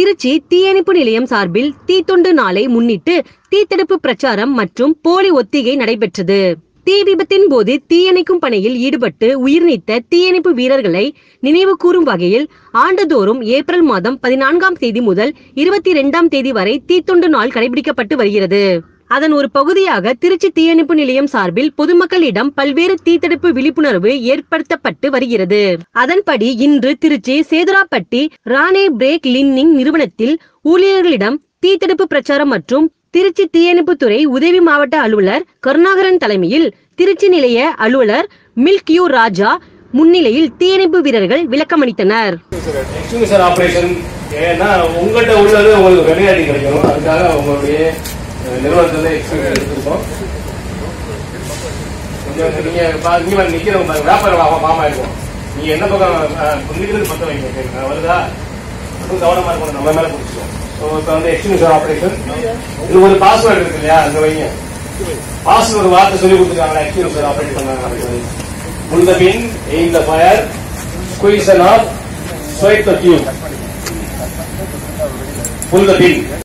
திருச்சி தீயணைப்பு நிலையம் சார்பில் தீத்தொண்டு நாளை முன்னிட்டு தீத்தடுப்பு பிரச்சாரம் மற்றும் போலி ஒத்திகை நடைபெற்றது தீ விபத்தின் போது தீயணைக்கும் பணியில் ஈடுபட்டு உயிர் நீத்த தீயணைப்பு வீரர்களை நினைவு கூறும் வகையில் ஆண்டுதோறும் ஏப்ரல் மாதம் பதினான்காம் தேதி முதல் இருபத்தி இரண்டாம் தேதி வரை தீத்தொண்டு நாள் கடைபிடிக்கப்பட்டு வருகிறது அதன் ஒரு பகுதியாக திருச்சி தீயணைப்பு நிலையம் சார்பில் பொதுமக்களிடம் பல்வேறு தீத்தடுப்பு விழிப்புணர்வு ஏற்படுத்தப்பட்டு வருகிறது அதன்படி இன்று திருச்சி சேதுராப்பட்டி ராணே பிரேக் லின்னிங் நிறுவனத்தில் ஊழியர்களிடம் தீத்தடுப்பு பிரச்சாரம் மற்றும் திருச்சி தீயணைப்புத்துறை உதவி மாவட்ட அலுவலர் கருணாகரன் தலைமையில் திருச்சி நிலைய அலுவலர் மில்க் யூ ராஜா முன்னிலையில் தீயணைப்பு வீரர்கள் விளக்கமளித்தனர் எக்ஸ்டிங்யூஷர் ஆபரேஷன் ஏன்னா உங்கள்கிட்ட உள்ளது உங்களுக்கு வெளியாடி கிடைக்கணும் அதுக்காக உங்களுடைய அஹ், நிறுவனத்துல எக்ஸ்டிங்யூஷர் எடுத்திருக்கோம் கொஞ்சம் நீங்க பா- இங்க வந்து நிக்கிறவங்க பாருங்க, வியாபாரம் மாமா மாமா இருக்கும் நீங்க என்ன பக்கம் அஹ், நிக்கிறது பக்கம் வைங்க கேளுங்க. வருதா அதுவும் கவனமா இருக்கணும் நம்ம மேல பிடிச்சிடும் ஸோ இப்போ வந்து எக்ஸ்டிங்யூஷர் ஆபரேஷன் இது ஒரு பாஸ்வேர்டு இருக்கு இல்லையா அங்க வைங்க பாஸ்வேர்டு வார்த்தை சொல்லி கொடுத்துருக்காங்களா எக்ஸ்டிங்யூஷர் ஆபரேட் பண்ணாங்க அதுக்கு வைங்க. Pull the pin, aim the fire, squeeze the knob, swipe the tube. Pull the pin.